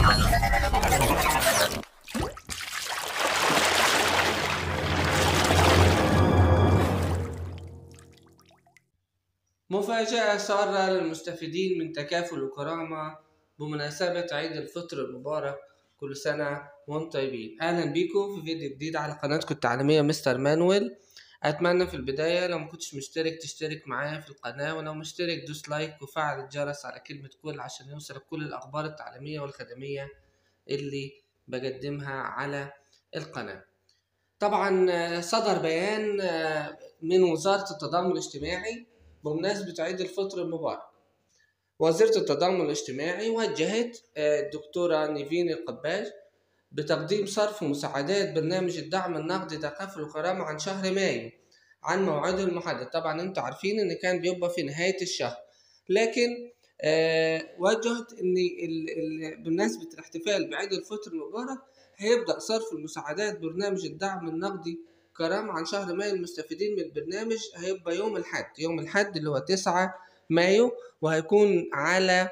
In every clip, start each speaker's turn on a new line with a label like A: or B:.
A: مفاجأة سارة للمستفيدين من تكافل وكرامة بمناسبة عيد الفطر المبارك كل سنة وانتم طيبين أهلا بيكم في فيديو جديد على قناتكم التعليمية مستر مانويل أتمنى في البداية لو مكنتش مشترك تشترك معايا في القناة ولو مشترك دوس لايك وفعل الجرس على كلمة كل عشان يوصلك كل الأخبار التعليمية والخدمية اللي بقدمها على القناة طبعا صدر بيان من وزارة التضامن الاجتماعي بمناسبة عيد الفطر المبارك وزيرة التضامن الاجتماعي وجهت الدكتورة نيفين القباج بتقديم صرف مساعدات برنامج الدعم النقدي تكافل وكرامة عن شهر مايو عن موعده المحدد طبعا انتوا عارفين ان كان بيبقى في نهاية الشهر لكن آه وجهت ان ال ال بمناسبة الاحتفال بعيد الفطر المبارك هيبدأ صرف المساعدات برنامج الدعم النقدي كرامة عن شهر مايو المستفيدين من البرنامج هيبقى يوم الحد يوم الحد اللي هو تسعة مايو وهيكون على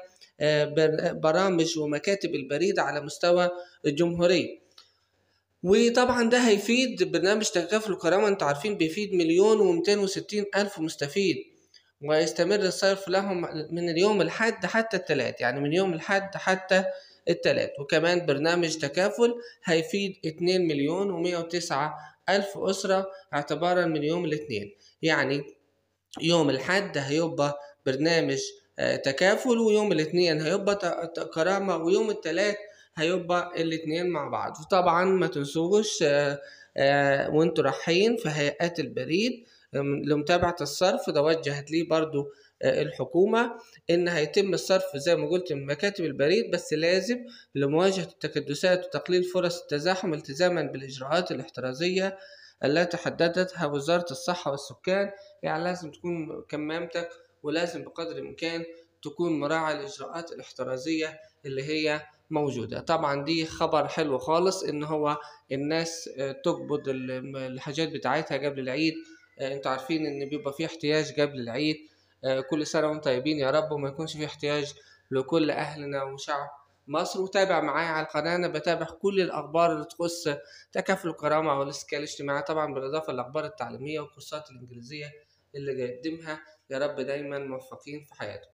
A: برامج ومكاتب البريد على مستوى الجمهورية وطبعا ده هيفيد برنامج تكافل الكرامة انتوا عارفين بيفيد مليون ومتين وستين ألف مستفيد ويستمر الصرف لهم من اليوم الحد حتى التلات يعني من يوم الحد حتى التلات وكمان برنامج تكافل هيفيد اتنين مليون ومية وتسعة ألف أسرة اعتبارا من يوم الاثنين يعني يوم الحد هيبقى برنامج تكافل ويوم الاثنين هيبقى كرامة ويوم الثلاث هيبقى الاثنين مع بعض وطبعا ما تنسوش وانتوا رايحين في هيئات البريد لمتابعة الصرف ده وجهت ليه برضو الحكومة إن هيتم الصرف زي ما قلت من مكاتب البريد بس لازم لمواجهة التكدسات وتقليل فرص التزاحم التزاما بالإجراءات الاحترازية التي حددتها وزارة الصحة والسكان يعني لازم تكون كمامتك ولازم بقدر الإمكان تكون مراعي الإجراءات الاحترازية اللي هي موجودة طبعا دي خبر حلو خالص إن هو الناس تقبض الحاجات بتاعتها قبل العيد انتوا عارفين إن بيبقى في احتياج قبل العيد كل سنة وانتم طيبين يا رب وما يكونش في احتياج لكل أهلنا وشعب مصر وتابع معايا على القناة أنا بتابع كل الأخبار اللي تخص تكافل الكرامة والاستقلال الاجتماعي طبعا بالإضافة للأخبار التعليمية والكورسات الإنجليزية اللي بقدمها يا رب دايما موفقين في حياتكم